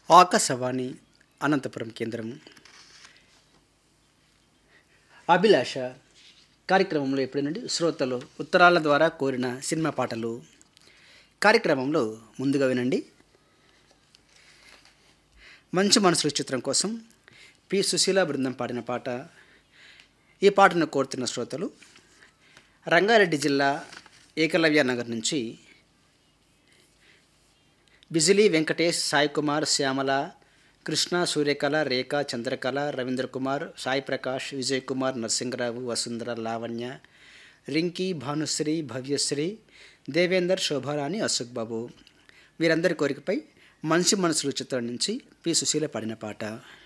ఆకాశవాణి అనంతపురం కేంద్రం అభిలాష కార్యక్రమంలో ఎప్పుడు నుండి శ్రోతలు ఉత్తరాల ద్వారా కోరిన సినిమా పాటలు కార్యక్రమంలో ముందుగా వినండి మంచి మనసులు చిత్రం కోసం పి సుశీల బృందం పాడిన పాట ఈ పాటను కోరుతున్న శ్రోతలు రంగారెడ్డి జిల్లా ఏకలవ్య నగర్ నుంచి బిజిలీ వెంకటేష్ సాయి కుమార్ శ్యామల కృష్ణ సూర్యకళ రేఖ చంద్రకళ రవీంద్ర కుమార్ సాయి ప్రకాష్ విజయ్ కుమార్ నరసింహరావు వసుంధర లావణ్య రింకీ భానుశ్రీ భవ్యశ్రీ దేవేందర్ శోభారాణి అశోక్ బాబు వీరందరి కోరికపై మనిషి మనసులు చిత్రం నుంచి పి సుశీల పాడిన పాట